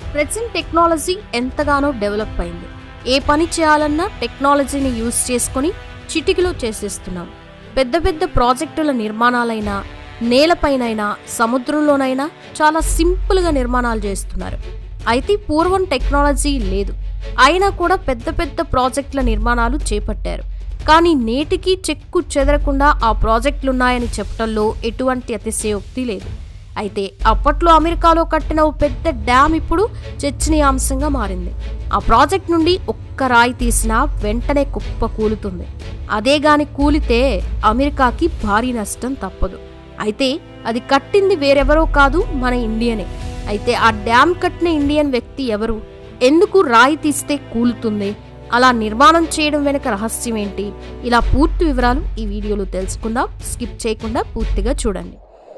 present technology ఎంతగానో develop అయింది ఏ పని చేయాలన్నా టెక్నాలజీని యూజ్ చేసుకొని చిటికలో చేసేస్తున్నాం పెద్ద పెద్ద ప్రాజెక్టుల నిర్మాణాలైనా నేలపైనైనా సముద్రంలోనైనా చాలా సింపుల్గా నిర్మాణాలు చేస్తున్నారు అయితే పూర్వం టెక్నాలజీ లేదు అయినా కూడా పెద్ద పెద్ద ప్రాజెక్టుల నిర్మాణాలు చేపట్టారు కానీ నేటికి చెక్కు చెదరకుండా ఆ ప్రాజెక్టులున్నాయని చెప్పడంలో ఎటువంటి అతిశయోక్తి లేదు అయితే అప్పట్లో అమెరికాలో కట్టిన ఓ పెద్ద డ్యామ్ ఇప్పుడు చర్చనీయాంశంగా మారింది ఆ ప్రాజెక్ట్ నుండి ఒక్క రాయి తీసినా వెంటనే కుప్ప కూలుతుంది అదే గాని కూలితే అమెరికాకి భారీ నష్టం తప్పదు అయితే అది కట్టింది వేరెవరో కాదు మన ఇండియనే అయితే ఆ డ్యామ్ కట్టిన ఇండియన్ వ్యక్తి ఎవరు ఎందుకు రాయి తీస్తే కూలుతుంది అలా నిర్మాణం చేయడం వెనుక రహస్యం ఏంటి ఇలా పూర్తి వివరాలు ఈ వీడియోలో తెలుసుకుందాం స్కిప్ చేయకుండా పూర్తిగా చూడండి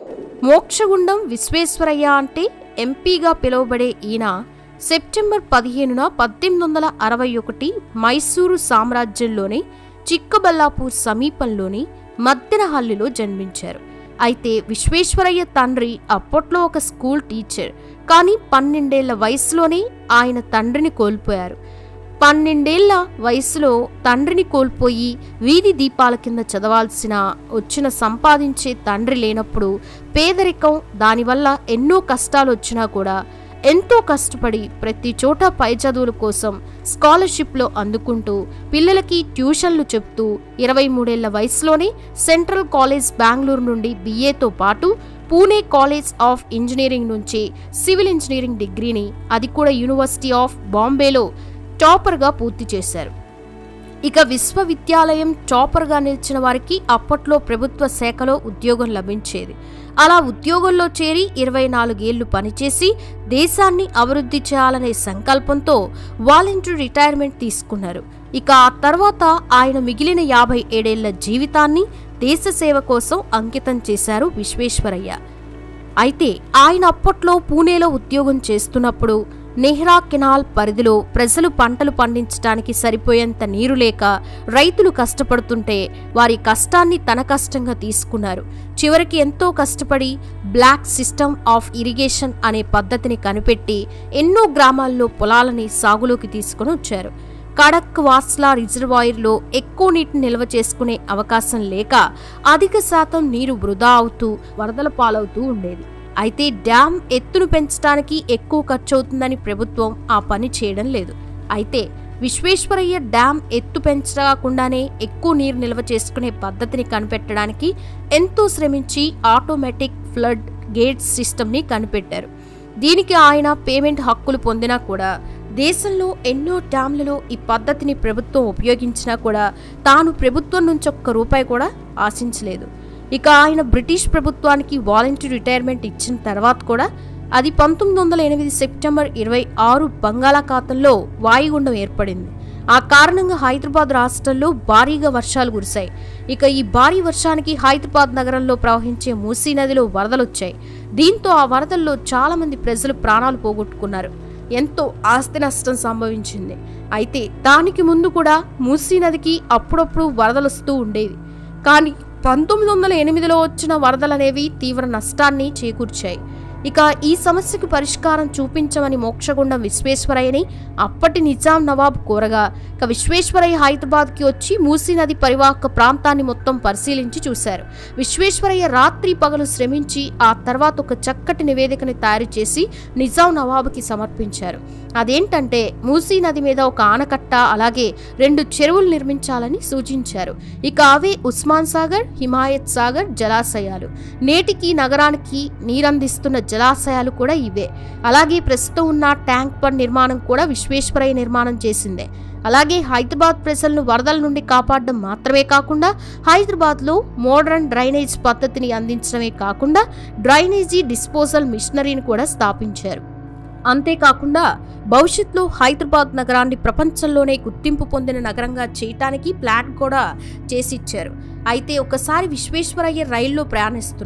మోక్షగుండం విశ్వేశ్వరయ్య అంటే ఎంపీగా పిలువబడే ఈయన సెప్టెంబర్ పదిహేనున పద్దెనిమిది వందల అరవై ఒకటి మైసూరు సామ్రాజ్యంలోని చిక్కబల్లాపూర్ సమీపంలోని మద్దెనహల్లిలో జన్మించారు అయితే విశ్వేశ్వరయ్య తండ్రి అప్పట్లో ఒక స్కూల్ టీచర్ కానీ పన్నెండేళ్ల వయసులోనే ఆయన తండ్రిని కోల్పోయారు పన్నెండేళ్ల వయసులో తండ్రిని కోల్పోయి వీధి దీపాల కింద చదవాల్సిన వచ్చిన సంపాదించే తండ్రి లేనప్పుడు పేదరికం దానివల్ల ఎన్నో కష్టాలు వచ్చినా కూడా ఎంతో కష్టపడి ప్రతి చోట పై చదువుల కోసం స్కాలర్షిప్లో అందుకుంటూ పిల్లలకి ట్యూషన్లు చెప్తూ ఇరవై మూడేళ్ల వయసులోనే సెంట్రల్ కాలేజ్ బెంగళూరు నుండి బీఏతో పాటు పూణే కాలేజ్ ఆఫ్ ఇంజనీరింగ్ నుంచి సివిల్ ఇంజనీరింగ్ డిగ్రీని అది కూడా యూనివర్సిటీ ఆఫ్ బాంబేలో టాపర్గా పూర్తి చేశారు ఇక విశ్వవిద్యాలయం టాపర్గా నిలిచిన వారికి అప్పట్లో ప్రభుత్వ శాఖలో ఉద్యోగం లభించేది అలా ఉద్యోగంలో చేరి ఇరవై నాలుగేళ్లు పనిచేసి దేశాన్ని అభివృద్ధి చేయాలనే సంకల్పంతో వాలంటరీ రిటైర్మెంట్ తీసుకున్నారు ఇక ఆ తర్వాత ఆయన మిగిలిన యాభై ఏడేళ్ల జీవితాన్ని దేశ సేవ కోసం అంకితం చేశారు విశ్వేశ్వరయ్య అయితే ఆయన అప్పట్లో పూణేలో ఉద్యోగం చేస్తున్నప్పుడు నెహ్రా కెనాల్ పరిధిలో ప్రజలు పంటలు పండించడానికి సరిపోయేంత నీరు లేక రైతులు కష్టపడుతుంటే వారి కష్టాన్ని తన కష్టంగా తీసుకున్నారు చివరికి ఎంతో కష్టపడి బ్లాక్ సిస్టమ్ ఆఫ్ ఇరిగేషన్ అనే పద్ధతిని కనిపెట్టి ఎన్నో గ్రామాల్లో పొలాలని సాగులోకి తీసుకొని వచ్చారు కడక్ వాస్లా రిజర్వాయర్లో ఎక్కువ నీటిని నిల్వ చేసుకునే అవకాశం లేక అధిక శాతం నీరు వృధా అవుతూ వరదల పాలవుతూ ఉండేది అయితే డ్యామ్ ఎత్తును పెంచడానికి ఎక్కువ ఖర్చు అవుతుందని ప్రభుత్వం ఆ పని చేయడం లేదు అయితే విశ్వేశ్వరయ్య డ్యామ్ ఎత్తు పెంచకుండానే ఎక్కువ నీరు నిల్వ చేసుకునే పద్ధతిని కనిపెట్టడానికి ఎంతో శ్రమించి ఆటోమేటిక్ ఫ్లడ్ గేట్స్ సిస్టమ్ని కనిపెట్టారు దీనికి ఆయన పేమెంట్ హక్కులు పొందినా కూడా దేశంలో ఎన్నో డ్యాంలలో ఈ పద్ధతిని ప్రభుత్వం ఉపయోగించినా కూడా తాను ప్రభుత్వం నుంచి ఒక్క రూపాయి కూడా ఆశించలేదు ఇక ఆయన బ్రిటిష్ ప్రభుత్వానికి వాలంటరీ రిటైర్మెంట్ ఇచ్చిన తర్వాత కూడా అది పంతొమ్మిది వందల ఎనిమిది సెప్టెంబర్ ఇరవై ఆరు బంగాళాఖాతంలో వాయుగుండం ఏర్పడింది ఆ కారణంగా హైదరాబాద్ రాష్ట్రంలో భారీగా వర్షాలు కురిశాయి ఇక ఈ భారీ వర్షానికి హైదరాబాద్ నగరంలో ప్రవహించే మూసీ నదిలో వరదలొచ్చాయి దీంతో ఆ వరదల్లో చాలా మంది ప్రజలు ప్రాణాలు పోగొట్టుకున్నారు ఎంతో ఆస్తి నష్టం సంభవించింది అయితే దానికి ముందు కూడా మూసీ నదికి అప్పుడప్పుడు వరదలొస్తూ ఉండేవి కానీ పంతొమ్మిది వందల ఎనిమిదిలో వచ్చిన వరదలనేవి తీవ్ర నష్టాన్ని చేకూర్చాయి ఇక ఈ సమస్యకు పరిష్కారం చూపించమని మోక్షగుండం విశ్వేశ్వరయ్యని అప్పటి నిజాం నవాబ్ కోరగా ఇక విశ్వేశ్వరయ్య హైదరాబాద్కి వచ్చి మూసీ నది పరివాహక ప్రాంతాన్ని మొత్తం పరిశీలించి చూశారు విశ్వేశ్వరయ్య రాత్రి పగలు శ్రమించి ఆ తర్వాత ఒక చక్కటి నివేదికని తయారు చేసి నిజాం నవాబుకి సమర్పించారు అదేంటంటే మూసీ నది మీద ఒక ఆనకట్ట అలాగే రెండు చెరువులు నిర్మించాలని సూచించారు ఇక అవే ఉస్మాన్ సాగర్ హిమాయత్ సాగర్ జలాశయాలు నేటికి నగరానికి నీరందిస్తున్న జలాశయాలు కూడా ఇవే అలాగే ప్రస్తుతం ఉన్న ట్యాంక్ బండ్ నిర్మాణం కూడా విశ్వేశ్వరయ్య నిర్మాణం చేసిందే అలాగే హైదరాబాద్ ప్రజలను వరదల నుండి కాపాడడం మాత్రమే కాకుండా హైదరాబాద్లో మోడర్న్ డ్రైనేజ్ పద్ధతిని అందించడమే కాకుండా డ్రైనేజీ డిస్పోజల్ మిషనరీని కూడా స్థాపించారు అంతేకాకుండా భవిష్యత్తులో హైదరాబాద్ నగరాన్ని ప్రపంచంలోనే గుర్తింపు పొందిన నగరంగా చేయటానికి ప్లాన్ కూడా చేసిచ్చారు అయితే ఒకసారి విశ్వేశ్వరయ్య రైల్లో ప్రయాణిస్తున్నారు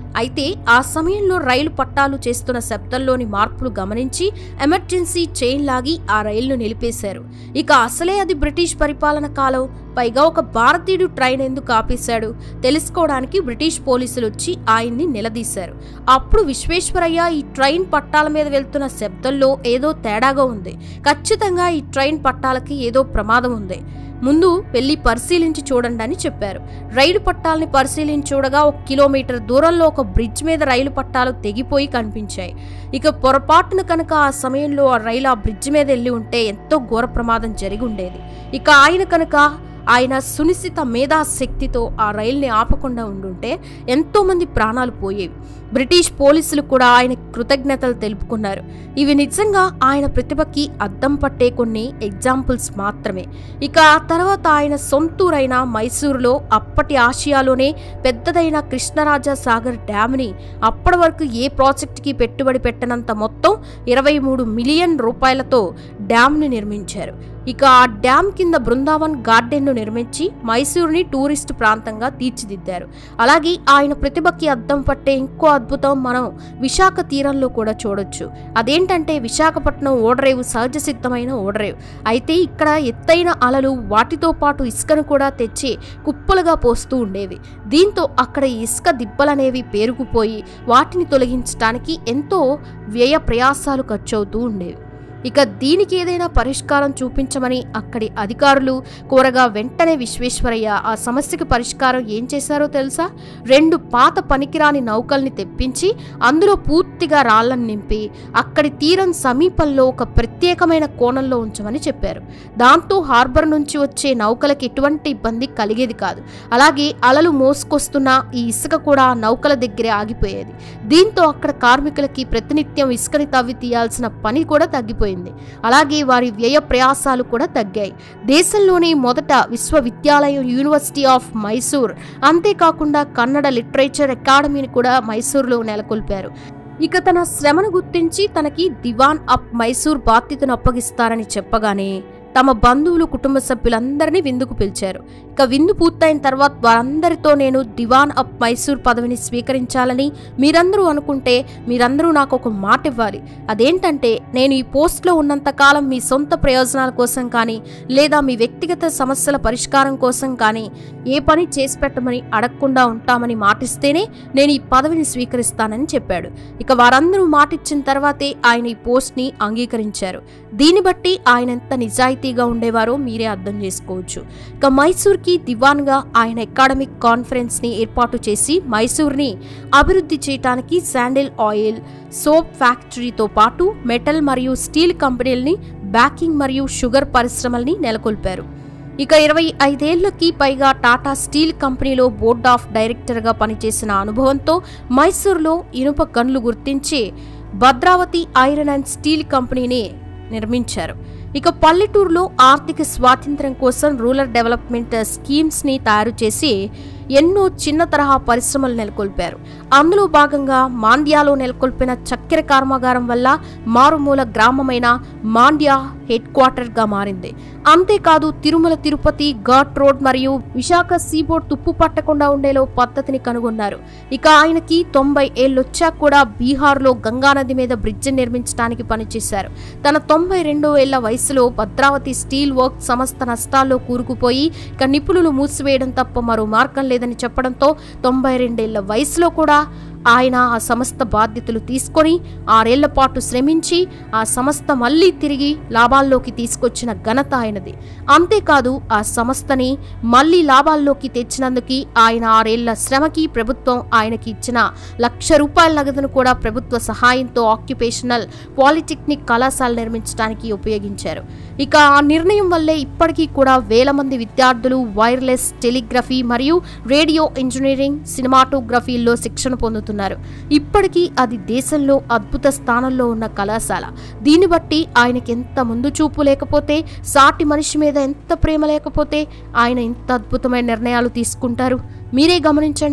అయితే ఆ సమయంలో రైలు పట్టాలు చేస్తున్న శబ్దంలోని మార్పులు గమనించి ఎమర్జెన్సీ చైన్ లాగి ఆ రైలును నిలిపేశారు ఇక అసలే అది బ్రిటిష్ పరిపాలన కాలం పైగా ఒక భారతీయుడు ట్రైన్ ఎందుకు ఆపేశాడు తెలుసుకోవడానికి బ్రిటిష్ పోలీసులు వచ్చి ఆయన్ని నిలదీశారు అప్పుడు విశ్వేశ్వరయ్య ఈ ట్రైన్ పట్టాల మీద వెళ్తున్న శబ్దంలో ఏదో తేడాగా ఉంది ఖచ్చితంగా ఈ ట్రైన్ పట్టాలకి ఏదో ప్రమాదం ఉంది ముందు వెళ్ళి పరిశీలించి చూడండి అని చెప్పారు రైలు పట్టాలని పరిశీలించి చూడగా ఒక కిలోమీటర్ దూరంలో ఒక బ్రిడ్జ్ మీద రైలు పట్టాలు తెగిపోయి కనిపించాయి ఇక పొరపాటున కనుక ఆ సమయంలో ఆ రైలు ఆ బ్రిడ్జ్ మీద వెళ్ళి ఉంటే ఎంతో ఘోర ప్రమాదం జరిగి ఉండేది ఇక ఆయన కనుక ఆయన సునిశ్చిత మేధాశక్తితో ఆ రైల్ని ఆపకుండా ఉండుంటే ఎంతో మంది ప్రాణాలు పోయేవి బ్రిటిష్ పోలీసులు కూడా ఆయన కృతజ్ఞతలు తెలుపుకున్నారు ఇవి నిజంగా ఆయన ప్రతిభకి అద్దం పట్టే కొన్ని ఎగ్జాంపుల్స్ మాత్రమే ఇక ఆ తర్వాత ఆయన సొంతూరైన మైసూరులో అప్పటి ఆసియాలోనే పెద్దదైన కృష్ణరాజా సాగర్ డ్యామ్ని అప్పటి వరకు ఏ ప్రాజెక్టుకి పెట్టుబడి పెట్టనంత మొత్తం ఇరవై మూడు మిలియన్ రూపాయలతో డ్యామ్ని నిర్మించారు ఇక ఆ డ్యామ్ కింద బృందావన్ గార్డెన్ను నిర్మించి మైసూరుని టూరిస్ట్ ప్రాంతంగా తీర్చిదిద్దారు అలాగే ఆయన ప్రతిభకి అద్దం పట్టే ఇంకో అద్భుతం మనం విశాఖ తీరంలో కూడా చూడొచ్చు అదేంటంటే విశాఖపట్నం ఓడరేవు సహజ సిద్ధమైన ఓడరేవు అయితే ఇక్కడ ఎత్తైన అలలు వాటితో పాటు ఇసుకను కూడా తెచ్చి కుప్పలుగా పోస్తూ ఉండేవి దీంతో అక్కడ ఇసుక దిబ్బలనేవి పేరుకుపోయి వాటిని తొలగించడానికి ఎంతో వ్యయ ప్రయాసాలు ఖర్చవుతూ ఉండేవి ఇక దీనికి ఏదైనా పరిష్కారం చూపించమని అక్కడి అధికారులు కోరగా వెంటనే విశ్వేశ్వరయ్య ఆ సమస్యకి పరిష్కారం ఏం చేశారో తెలుసా రెండు పాత పనికిరాని నౌకల్ని తెప్పించి అందులో పూర్తిగా రాళ్లను నింపి అక్కడి తీరం సమీపంలో ఒక ప్రత్యేకమైన కోణంలో ఉంచమని చెప్పారు దాంతో హార్బర్ నుంచి వచ్చే నౌకలకి ఎటువంటి ఇబ్బంది కలిగేది కాదు అలాగే అలలు మోసుకొస్తున్న ఈ ఇసుక కూడా ఆ నౌకల దగ్గరే ఆగిపోయేది దీంతో అక్కడ కార్మికులకి ప్రతినిత్యం ఇసుకని తవ్వి తీయాల్సిన పని కూడా తగ్గిపోయింది అలాగే వారి వ్యయ ప్రయాసాలు కూడా తగ్గాయి దేశంలోని మొదట విశ్వవిద్యాలయం యూనివర్సిటీ ఆఫ్ మైసూర్ అంతేకాకుండా కన్నడ లిటరేచర్ అకాడమీని కూడా మైసూర్లో నెలకొల్పారు ఇక తన శ్రమను గుర్తించి తనకి దివాన్ అప్ మైసూర్ బాధ్యతను అప్పగిస్తారని చెప్పగానే తమ బంధువులు కుటుంబ సభ్యులందరినీ విందుకు పిలిచారు ఇక విందు పూర్తయిన తర్వాత వారందరితో నేను దివాన్ అప్ మైసూర్ పదవిని స్వీకరించాలని మీరందరూ అనుకుంటే మీరందరూ నాకు ఒక మాట ఇవ్వాలి అదేంటంటే నేను ఈ పోస్ట్లో ఉన్నంత కాలం మీ సొంత ప్రయోజనాల కోసం కానీ లేదా మీ వ్యక్తిగత సమస్యల పరిష్కారం కోసం కానీ ఏ పని చేసి పెట్టమని అడగకుండా ఉంటామని మాటిస్తేనే నేను ఈ పదవిని స్వీకరిస్తానని చెప్పాడు ఇక వారందరూ మాటిచ్చిన తర్వాతే ఆయన ఈ పోస్ట్ని అంగీకరించారు దీన్ని బట్టి ఆయన ఎంత నిజాయితీగా ఉండేవారో మీరే అర్థం చేసుకోవచ్చు ఇక మైసూర్కి దివాన్గా ఆయన అకాడమిక్ కాన్ఫరెన్స్ని ఏర్పాటు చేసి మైసూర్ని అభివృద్ధి చేయడానికి శాండిల్ ఆయిల్ సోప్ ఫ్యాక్టరీతో పాటు మెటల్ మరియు స్టీల్ కంపెనీలని బ్యాకింగ్ మరియు షుగర్ పరిశ్రమల్ని నెలకొల్పారు ఇక ఇరవై ఐదేళ్లకి పైగా టాటా స్టీల్ కంపెనీలో బోర్డ్ ఆఫ్ డైరెక్టర్గా పనిచేసిన అనుభవంతో మైసూర్లో ఇనుప గన్లు గుర్తించి భద్రావతి ఐరన్ అండ్ స్టీల్ కంపెనీని నిర్మించారు ఇక పల్లెటూరులో ఆర్థిక స్వాతంత్ర్యం కోసం రూరల్ డెవలప్మెంట్ స్కీమ్స్ ని తయారు చేసి ఎన్నో చిన్న తరహా పరిశ్రమలు నెలకొల్పారు అందులో భాగంగా మాండ్యాలో నెలకొల్పిన చక్కెర కర్మాగారం వల్ల మారుమూల గ్రామమైన మాండ్యా హెడ్ క్వార్టర్గా మారింది అంతేకాదు తిరుమల తిరుపతి ఘాట్ రోడ్ మరియు విశాఖ సీబోర్డ్ తుప్పు పట్టకుండా ఉండేలో పద్ధతిని కనుగొన్నారు ఇక ఆయనకి తొంభై ఏళ్ళొచ్చాక కూడా బీహార్లో గంగానది మీద బ్రిడ్జ్ నిర్మించడానికి పనిచేశారు తన తొంభై రెండో ఏళ్ల వయసులో భద్రావతి స్టీల్ వర్క్ సంస్థ నష్టాల్లో కూరుకుపోయి ఇక నిపుణులు మూసివేయడం తప్ప మరో మార్గం లేదని చెప్పడంతో తొంభై రెండేళ్ల వయసులో కూడా ఆయన ఆ సంస్థ బాధ్యతలు తీసుకొని ఆరేళ్ల పాటు శ్రమించి ఆ సంస్థ మళ్ళీ తిరిగి లాభాల్లోకి తీసుకొచ్చిన ఘనత ఆయనది అంతేకాదు ఆ సంస్థని మళ్ళీ లాభాల్లోకి తెచ్చినందుకు ఆయన ఆరేళ్ల శ్రమకి ప్రభుత్వం ఆయనకి ఇచ్చిన లక్ష రూపాయల నగదును కూడా ప్రభుత్వ సహాయంతో ఆక్యుపేషనల్ పాలిటెక్నిక్ కళాశాల నిర్మించడానికి ఉపయోగించారు ఇక ఆ నిర్ణయం వల్లే ఇప్పటికీ కూడా వేల మంది విద్యార్థులు వైర్లెస్ టెలిగ్రఫీ మరియు రేడియో ఇంజనీరింగ్ సినిమాటోగ్రఫీల్లో శిక్షణ పొందుతున్నారు ఇప్పటికీ అది దేశంలో అద్భుత స్థానంలో ఉన్న కళాశాల దీన్ని బట్టి ఆయనకి ఎంత ముందు చూపు లేకపోతే సాటి మనిషి మీద ఎంత ప్రేమ లేకపోతే ఆయన ఇంత అద్భుతమైన నిర్ణయాలు తీసుకుంటారు మీరే గమనించండి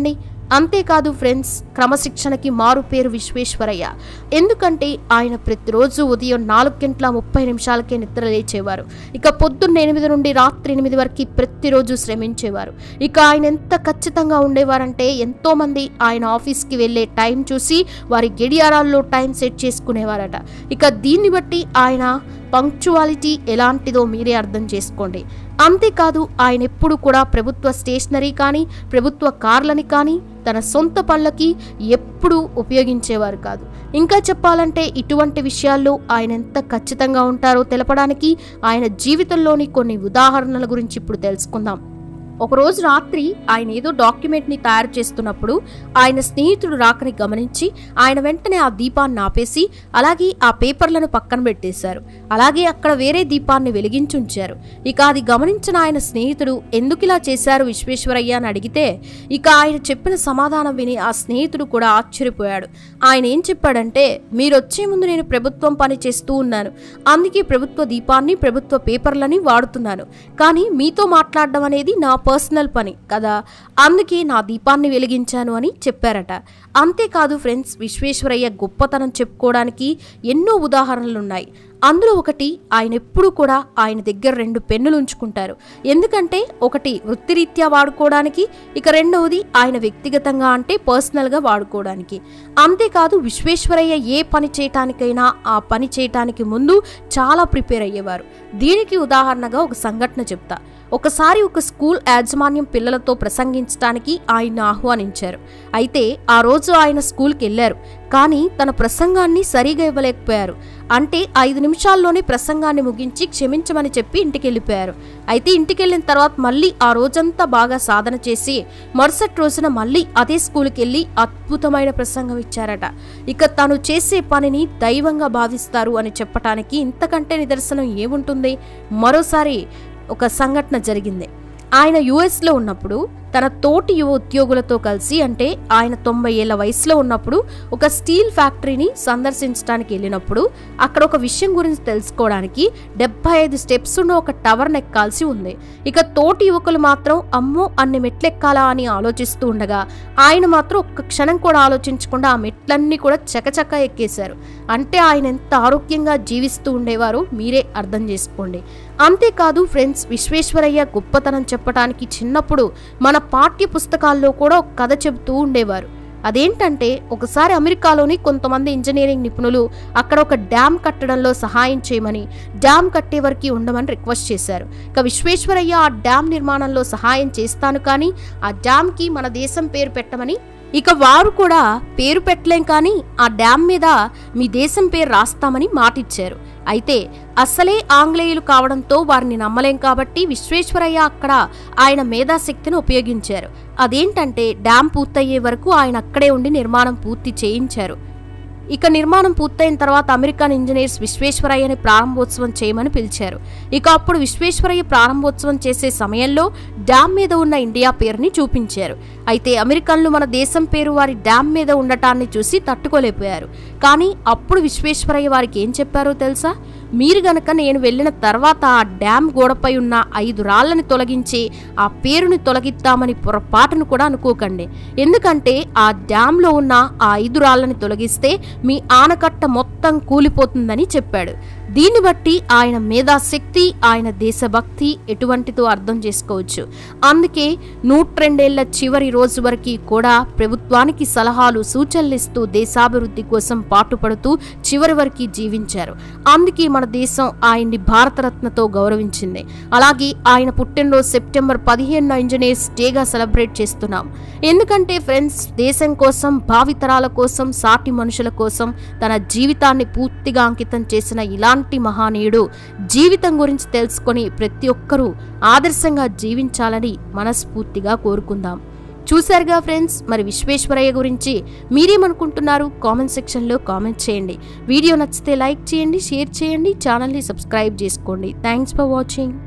అంతేకాదు ఫ్రెండ్స్ క్రమశిక్షణకి మారు పేరు విశ్వేశ్వరయ్య ఎందుకంటే ఆయన ప్రతిరోజు ఉదయం నాలుగు గంటల ముప్పై నిమిషాలకే నిద్ర లేచేవారు ఇక పొద్దున్న ఎనిమిది నుండి రాత్రి ఎనిమిది వరకు ప్రతిరోజు శ్రమించేవారు ఇక ఆయన ఎంత ఖచ్చితంగా ఉండేవారంటే ఎంతో మంది ఆయన ఆఫీస్కి వెళ్ళే టైం చూసి వారి గడియారాల్లో టైం సెట్ చేసుకునేవారట ఇక దీన్ని బట్టి ఆయన పంక్చువాలిటీ ఎలాంటిదో మీరే అర్థం చేసుకోండి అంతేకాదు ఆయన ఎప్పుడు కూడా ప్రభుత్వ స్టేషనరీ కానీ ప్రభుత్వ కార్లని కానీ తన సొంత పనులకి ఎప్పుడూ ఉపయోగించేవారు కాదు ఇంకా చెప్పాలంటే ఇటువంటి విషయాల్లో ఆయన ఎంత ఖచ్చితంగా ఉంటారో తెలపడానికి ఆయన జీవితంలోని కొన్ని ఉదాహరణల గురించి ఇప్పుడు తెలుసుకుందాం ఒకరోజు రాత్రి ఆయన ఏదో డాక్యుమెంట్ని తయారు చేస్తున్నప్పుడు ఆయన స్నేహితుడు రాకని గమనించి ఆయన వెంటనే ఆ దీపాన్ని ఆపేసి అలాగే ఆ పేపర్లను పక్కన పెట్టేశారు అలాగే అక్కడ వేరే దీపాన్ని వెలిగించి ఉంచారు ఇక అది గమనించిన ఆయన స్నేహితుడు ఎందుకు ఇలా చేశారు విశ్వేశ్వరయ్య అని అడిగితే ఇక ఆయన చెప్పిన సమాధానం విని ఆ స్నేహితుడు కూడా ఆశ్చర్యపోయాడు ఆయన ఏం చెప్పాడంటే మీరు వచ్చే ముందు నేను ప్రభుత్వం పని చేస్తూ ఉన్నాను అందుకే ప్రభుత్వ దీపాన్ని ప్రభుత్వ పేపర్లని వాడుతున్నాను కానీ మీతో మాట్లాడడం అనేది నా పర్సనల్ పని కదా అందుకే నా దీపాన్ని వెలిగించాను అని చెప్పారట అంతేకాదు ఫ్రెండ్స్ విశ్వేశ్వరయ్య గొప్పతనం చెప్పుకోవడానికి ఎన్నో ఉదాహరణలు ఉన్నాయి అందులో ఒకటి ఆయన ఎప్పుడు కూడా ఆయన దగ్గర రెండు పెన్నులు ఉంచుకుంటారు ఎందుకంటే ఒకటి వృత్తిరీత్యా వాడుకోవడానికి ఇక రెండవది ఆయన వ్యక్తిగతంగా అంటే పర్సనల్గా వాడుకోవడానికి అంతేకాదు విశ్వేశ్వరయ్య ఏ పని చేయటానికైనా ఆ పని చేయటానికి ముందు చాలా ప్రిపేర్ అయ్యేవారు దీనికి ఉదాహరణగా ఒక సంఘటన చెప్తా ఒకసారి ఒక స్కూల్ యాజమాన్యం పిల్లలతో ప్రసంగించడానికి ఆయన ఆహ్వానించారు అయితే ఆ రోజు ఆయన స్కూల్కి వెళ్ళారు కానీ తన ప్రసంగాన్ని సరిగా ఇవ్వలేకపోయారు అంటే ఐదు నిమిషాల్లోనే ప్రసంగాన్ని ముగించి క్షమించమని చెప్పి ఇంటికి వెళ్ళిపోయారు అయితే ఇంటికి వెళ్ళిన తర్వాత మళ్ళీ ఆ రోజంతా బాగా సాధన చేసి మరుసటి రోజున మళ్ళీ అదే స్కూల్కి వెళ్ళి అద్భుతమైన ప్రసంగం ఇచ్చారట ఇక తను చేసే పనిని దైవంగా భావిస్తారు అని చెప్పటానికి ఇంతకంటే నిదర్శనం ఏముంటుంది మరోసారి ఒక సంఘటన జరిగింది ఆయన యుఎస్లో ఉన్నప్పుడు తన తోటి యువ ఉద్యోగులతో కలిసి అంటే ఆయన తొంభై ఏళ్ల వయసులో ఉన్నప్పుడు ఒక స్టీల్ ఫ్యాక్టరీని సందర్శించడానికి వెళ్ళినప్పుడు అక్కడ ఒక విషయం గురించి తెలుసుకోవడానికి డెబ్బై ఐదు స్టెప్స్ ఉన్న ఒక టవర్ ఎక్కాల్సి ఉంది ఇక తోటి యువకులు మాత్రం అమ్మో అన్ని మెట్లెక్కాలా అని ఆలోచిస్తూ ఉండగా ఆయన మాత్రం ఒక్క క్షణం కూడా ఆలోచించకుండా ఆ మెట్లన్నీ కూడా చకచక ఎక్కేశారు అంటే ఆయన ఎంత ఆరోగ్యంగా జీవిస్తూ ఉండేవారో మీరే అర్థం చేసుకోండి అంతేకాదు ఫ్రెండ్స్ విశ్వేశ్వరయ్య గొప్పతనం చెప్పడానికి చిన్నప్పుడు మన పాఠ్య పుస్తకాల్లో కూడా ఒక కథ చెబుతూ ఉండేవారు అదేంటంటే ఒకసారి అమెరికాలోని కొంతమంది ఇంజనీరింగ్ నిపుణులు అక్కడ ఒక డ్యామ్ కట్టడంలో సహాయం చేయమని డ్యామ్ కట్టే వరకు ఉండమని రిక్వెస్ట్ చేశారు ఇక విశ్వేశ్వరయ్య ఆ డ్యామ్ నిర్మాణంలో సహాయం చేస్తాను కానీ ఆ డ్యామ్కి మన దేశం పేరు పెట్టమని ఇక వారు కూడా పేరు పెట్టలేం కానీ ఆ డ్యామ్ మీద మీ దేశం పేరు రాస్తామని మాటిచ్చారు అయితే అస్సలే ఆంగ్లేయులు కావడంతో వారిని నమ్మలేం కాబట్టి విశ్వేశ్వరయ్య అక్కడ ఆయన మేధాశక్తిని ఉపయోగించారు అదేంటంటే డ్యామ్ పూర్తయ్యే వరకు ఆయన అక్కడే ఉండి నిర్మాణం పూర్తి చేయించారు ఇక నిర్మాణం పూర్తయిన తర్వాత అమెరికన్ ఇంజనీర్స్ విశ్వేశ్వరయ్యని ప్రారంభోత్సవం చేయమని పిలిచారు ఇక అప్పుడు విశ్వేశ్వరయ్య ప్రారంభోత్సవం చేసే సమయంలో డ్యామ్ మీద ఉన్న ఇండియా పేరుని చూపించారు అయితే అమెరికన్లు మన దేశం పేరు వారి డ్యామ్ మీద ఉండటాన్ని చూసి తట్టుకోలేకపోయారు కానీ అప్పుడు విశ్వేశ్వరయ్య వారికి ఏం చెప్పారో తెలుసా మీరు గనక నేను వెళ్ళిన తర్వాత ఆ డ్యామ్ గోడపై ఉన్న ఐదు రాళ్లని తొలగించి ఆ పేరుని తొలగిద్దామని పొరపాటును కూడా అనుకోకండి ఎందుకంటే ఆ డ్యాంలో ఉన్న ఆ ఐదు రాళ్లని తొలగిస్తే మీ ఆనకట్ట మొత్తం కూలిపోతుందని చెప్పాడు దీన్ని బట్టి ఆయన మేధాశక్తి ఆయన దేశభక్తి ఎటువంటిదో అర్థం చేసుకోవచ్చు అందుకే నూట్రెండేళ్ల చివరి రోజు వరకు కూడా ప్రభుత్వానికి సలహాలు సూచనలు ఇస్తూ దేశాభివృద్ధి కోసం పాటుపడుతూ చివరి వరకు జీవించారు అందుకే మన దేశం ఆయన్ని భారతరత్నతో గౌరవించింది అలాగే ఆయన పుట్టినరోజు సెప్టెంబర్ పదిహేను ఇంజనీర్స్ డేగా సెలబ్రేట్ చేస్తున్నాం ఎందుకంటే ఫ్రెండ్స్ దేశం కోసం భావితరాల కోసం సాటి మనుషుల కోసం తన జీవితాన్ని పూర్తిగా అంకితం చేసిన ఇలాంటి మహానీయుడు జీవితం గురించి తెలుసుకొని ప్రతి ఒక్కరూ ఆదర్శంగా జీవించాలని మనస్ఫూర్తిగా కోరుకుందాం చూశారుగా ఫ్రెండ్స్ మరి విశ్వేశ్వరయ్య గురించి మీరేమనుకుంటున్నారు కామెంట్ సెక్షన్లో కామెంట్ చేయండి వీడియో నచ్చితే లైక్ చేయండి షేర్ చేయండి ఛానల్ని సబ్స్క్రైబ్ చేసుకోండి థ్యాంక్స్ ఫర్ వాచింగ్